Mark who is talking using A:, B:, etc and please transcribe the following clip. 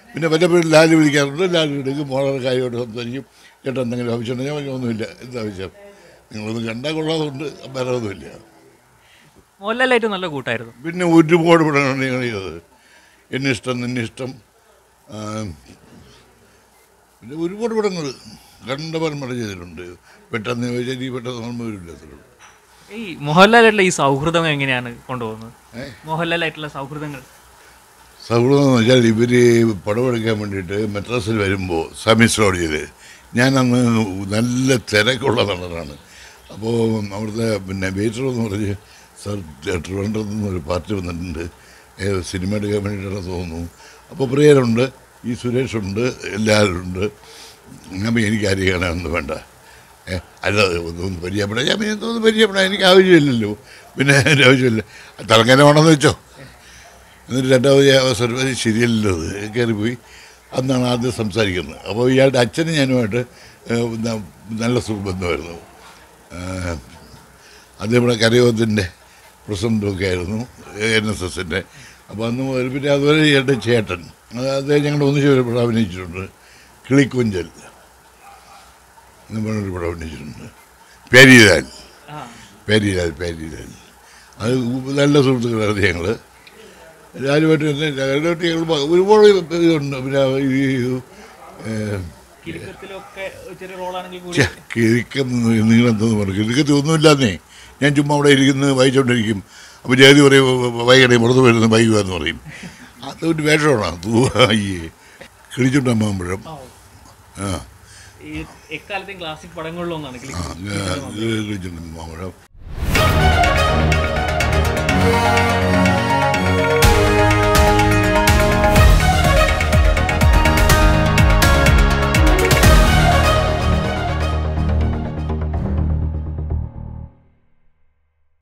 A: പിന്നെ പലപ്പോഴും ലാല് വിളിക്കാറുണ്ട് ലാല് വിളിക്കും മോളെ കാര്യമായിട്ട് സംസാരിക്കും ചേട്ടാ എന്തെങ്കിലും ആവശ്യമുണ്ടെങ്കിൽ ഞാൻ പറഞ്ഞു, ഒന്നുമില്ല എന്താ ആവശ്യം നിങ്ങളൊന്നും കണ്ടാൽ കൊള്ളാതുകൊണ്ട് വേറെ ഒന്നുമില്ല
B: മോഹൻലാലായിട്ട് നല്ല കൂട്ടായിരുന്നു
A: പിന്നെ ഒരുപാട് പടങ്ങളാണ് ഞങ്ങൾ ചെയ്തത് എന്നിഷ്ടം നിന്നിഷ്ടം ആ, പിന്നെ ഒരുപാട് പടങ്ങൾ കണ്ടപരം പടം ചെയ്തിട്ടുണ്ട് പെട്ടെന്ന് ചോദിച്ചാൽ ഈ പെട്ടെന്ന് ഓർമ്മ വരില്ല അത്രേ ഉള്ളൂ.
B: ഈ മോഹൻലാലായിട്ടുള്ള ഈ സൗഹൃദം എങ്ങനെയാണ് കൊണ്ടുപോകുന്നത്
A: ഏ?
B: മോഹൻലാലായിട്ടുള്ള സൗഹൃദങ്ങൾ
A: സൗഹൃദം എന്ന് വെച്ചാൽ ഇവർ പടമെടുക്കാൻ വേണ്ടിയിട്ട് മെട്രസിൽ വരുമ്പോൾ സമീസ് റോഡിൽ ഞാൻ അന്ന് നല്ല തിരക്കുള്ള നടനാണ് അപ്പോൾ അവിടുത്തെ പിന്നെ വെയിറ്റർ എന്ന് പറഞ്ഞ് സർ ട്രിവാൻഡ്രത്ത് നിന്ന് ഒരു പാർട്ടി വന്നിട്ടുണ്ട് ഏ, സിനിമ എടുക്കാൻ വേണ്ടിയിട്ടാണ് തോന്നുന്നു അപ്പോൾ പ്രിയരുണ്ട് ഈ സുരേഷുണ്ട് എല്ലാവരും ഉണ്ട് അപ്പോൾ എനിക്ക് ആരും കാണാനൊന്നും വേണ്ട ഏ, അല്ല ഒന്ന് പരിചയപ്പെടാം ഞാൻ പിന്നെ എന്തോന്ന് പരിചയപ്പെടാം എനിക്ക് ആവശ്യമില്ലല്ലോ പിന്നെ എൻ്റെ ആവശ്യമില്ല തിളങ്ങനെ വേണമെന്ന് വെച്ചോ എന്നിട്ട് രണ്ടാമത് അവസരം അത് ശരിയല്ലല്ലോ അത് കയറിപ്പോയി അന്നാണ് ആദ്യം സംസാരിക്കുന്നത് അപ്പോൾ ഇയാളുടെ അച്ഛനും ഞാനുമായിട്ട് ഏഹ്, ന- നല്ല സുബന്ധമായിരുന്നു ഏഹ്, അത് ഇവിടെ കരയോഗത്തിൻ്റെ പ്രസിഡൻ്റൊക്കെ ആയിരുന്നു എൻ എസ് എസിൻ്റെ അപ്പോൾ അന്ന് മുതൽ പിന്നെ അതുവരെ ഇയാളുടെ ചേട്ടൻ അത് അദ്ദേഹം ഞങ്ങളുടെ ഒന്നിച്ച് ഒരു പടം അഭിനയിച്ചിട്ടുണ്ട് കിളിക്കുഞ്ചൽ എന്ന് പറഞ്ഞൊരു പടം അഭിനയിച്ചിട്ടുണ്ട് പേരിലാൽ പേരിലാൽ പേരിലാൽ അത് നല്ല സുഹൃത്തുക്കളായിരുന്നു ഞങ്ങൾ രാജുമായിട്ട് തന്നെ രാജുമായിട്ട് ഞങ്ങൾ ഒരുപാട് ഇതുണ്ട് പിന്നെ ഈ ഏഹ്,
B: കിലുക്കത്തിലൊക്കെ ചെറിയ റോളാണെങ്കിൽ
A: ഛെ, കിഴുക്കം നിങ്ങളെന്തെന്ന് പറഞ്ഞു കിഴുക്കത്തിൽ ഒന്നുമില്ലാന്നേ ഞാൻ ചുമ്മാ അവിടെ ഇരിക്കുന്നു വായിച്ചുകൊണ്ടിരിക്കും അപ്പോൾ ജാതി പറയും വൈകണേ പുറത്ത് വരുന്നു വൈകുകയെന്ന് പറയും അതൊരു വേഷമാണ് തൂ അയ്യേ കിളിച്ചുണ്ടമ്മാമ്പഴം ആ
B: ഈ എക്കാലത്തെയും ക്ലാസിക് പടങ്ങളിലൊന്നാണ്
A: ആ കിളിച്ചുണ്ടമ്മാമ്പഴം